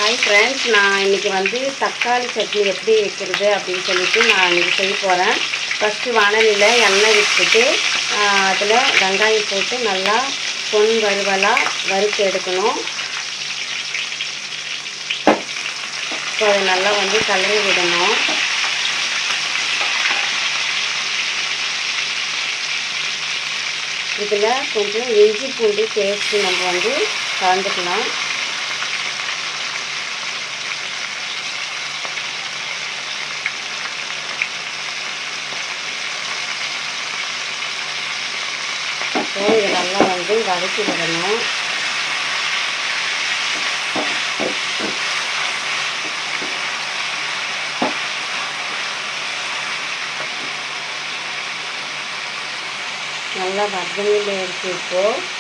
hi friends நான் இன்றைக்கி வந்து தக்காளி சட்னி எப்படி வைக்கிறது அப்படின்னு சொல்லிட்டு நான் இன்றைக்கி செய்ய போகிறேன் ஃபஸ்ட்டு வானலியில் எண்ணெய் விட்டுட்டு அதில் வெங்காயம் போட்டு நல்லா பொன் வறுவலாக வறுத்து எடுக்கணும் இப்போ அதை நல்லா வந்து கலரி விடணும் இதில் கொஞ்சம் இஞ்சி பூண்டு பேஸ்ட்டு நம்ம வந்து கலந்துக்கலாம் ஸோ இதை நல்லா வந்து வதக்கி விடணும் நல்லா வதங்கியில் இருக்கு இப்போ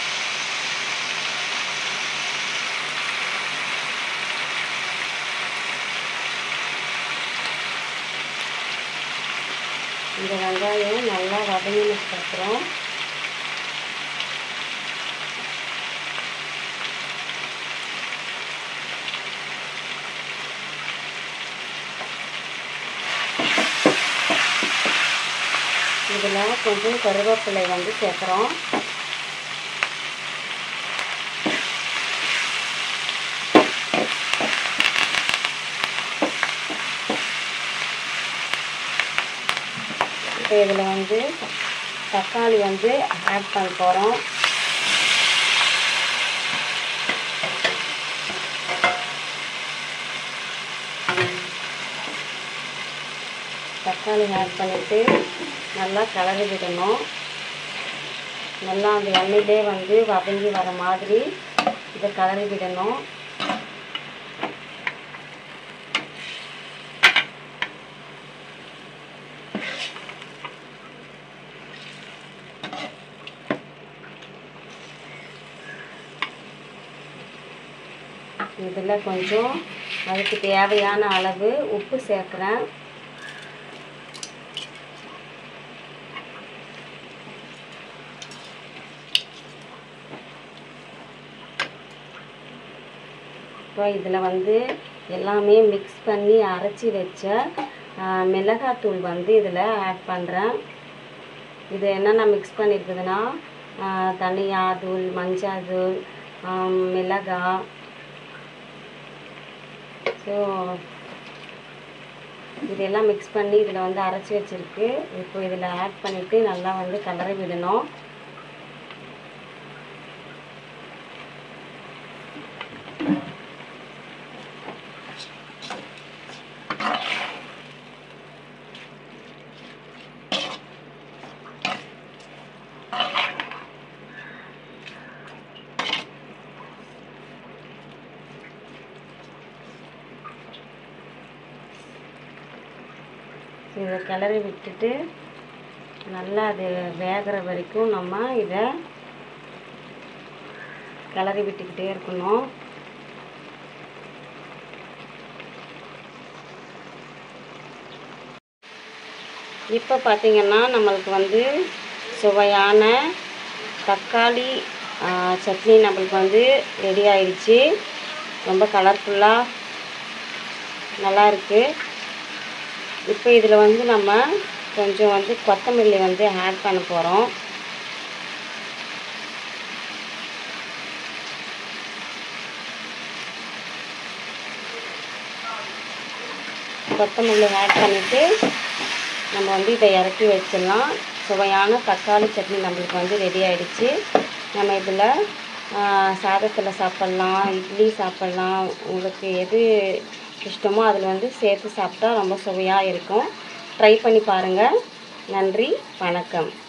இந்த வெங்காயம் நல்லா வதங்கினதுக்கப்புறம் இதில் கொஞ்சம் கருவேப்பிலை வந்து சேர்க்குறோம் இப்போ இதில் வந்து தக்காளி வந்து ஆட் பண்ண போகிறோம் தக்காளி ஆட் பண்ணிவிட்டு நல்லா கலரி விடணும் நல்லா அந்த எண்ணெயிலே வந்து வதங்கி வர மாதிரி இதை கலரி விடணும் இதில் கொஞ்சம் அதுக்கு தேவையான அளவு உப்பு சேர்க்குறேன் இப்போ இதில் வந்து எல்லாமே மிக்ஸ் பண்ணி அரைச்சி வச்ச மிளகாத்தூள் வந்து இதில் ஆட் பண்ணுறேன் இது என்னென்ன மிக்ஸ் பண்ணியிருக்குதுன்னா தனியா தூள் மஞ்சள் தூள் மிளகா ஸோ இதெல்லாம் மிக்ஸ் பண்ணி இதில் வந்து அரைச்சி வச்சுருக்கு இப்போ இதில் ஆட் பண்ணிவிட்டு நல்லா வந்து கலரி விடணும் இதை கிளறி விட்டுட்டு நல்லா அது வேகிற வரைக்கும் நம்ம இதை கிளறி விட்டுக்கிட்டே இருக்கணும் இப்போ பார்த்திங்கன்னா நம்மளுக்கு வந்து சுவையான தக்காளி சட்னி நம்மளுக்கு வந்து ரெடி ஆயிடுச்சு ரொம்ப கலர்ஃபுல்லாக நல்லா இருக்குது இப்போ இதில் வந்து நம்ம கொஞ்சம் வந்து கொத்தமல்லி வந்து ஆட் பண்ண போகிறோம் கொத்தமல்லி ஆட் பண்ணிவிட்டு நம்ம வந்து இதை இறக்கி வச்சிடலாம் சுவையான தக்காளி சட்னி நம்மளுக்கு வந்து ரெடி ஆகிடுச்சு நம்ம இதில் சாதத்தில் சாப்பிட்லாம் இட்லி சாப்பிட்லாம் உங்களுக்கு எது இஷ்டமோ அதில் வந்து சேர்த்து சாப்பிட்டா ரொம்ப சுவையாக இருக்கும் ட்ரை பண்ணி பாருங்கள் நன்றி வணக்கம்